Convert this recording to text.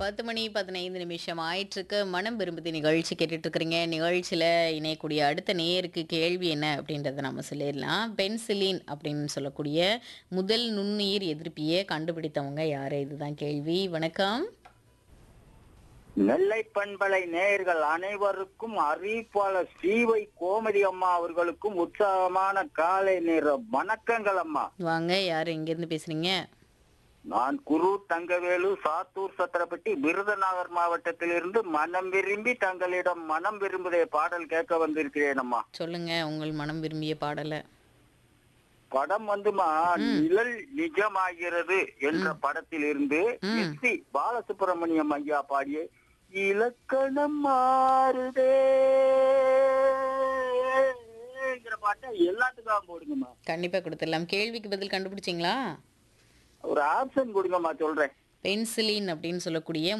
பத்து மணி பதினைந்து நிமிஷம் ஆயிட்டிருக்கு மனம் விரும்புதி நிகழ்ச்சி கேட்டுட்டு இருக்கிறீங்க நிகழ்ச்சியில் இணையக்கூடிய அடுத்த நேருக்கு கேள்வி என்ன அப்படின்றத நம்ம சொல்லிடலாம் பென்சிலின் அப்படின்னு சொல்லக்கூடிய முதல் நுண்ணுயிர் எதிர்ப்பியை கண்டுபிடித்தவங்க யாரு இதுதான் கேள்வி வணக்கம் நெல்லை பண்பலை நேயர்கள் அனைவருக்கும் அறிவிப்பாளர் ஸ்ரீவை கோமதி அம்மா அவர்களுக்கும் உற்சாகமான காலை நேர வணக்கங்கள் அம்மா வாங்க யார் எங்கேருந்து பேசுறீங்க நான் குரு தங்கவேலு சாத்தூர் சத்திரப்பட்டி விருதுநகர் மாவட்டத்திலிருந்து மனம் விரும்பி தங்களிடம் மனம் விரும்புதே பாடல் கேட்க வந்திருக்கிறேன் அம்மா சொல்லுங்க உங்கள் மனம் விரும்பிய பாடலை படம் வந்துமா நிழல் நிஜமாகிறது என்ற படத்தில் இருந்து ம். எஸ் பி பாலசுப்ரமணியம் ஐயா பாடிய இலக்கணம் மாறுதே பாட்டை எல்லாத்துக்கும் போடுங்கம்மா கண்டிப்பாக கொடுத்துடலாம் கேள்விக்கு பதில் கண்டுபிடிச்சிங்களா ஒரு ஆப்ஷன் கொடுங்கம்மா சொல்றேன் பென்சிலின் அப்படின்னு சொல்லக்கூடிய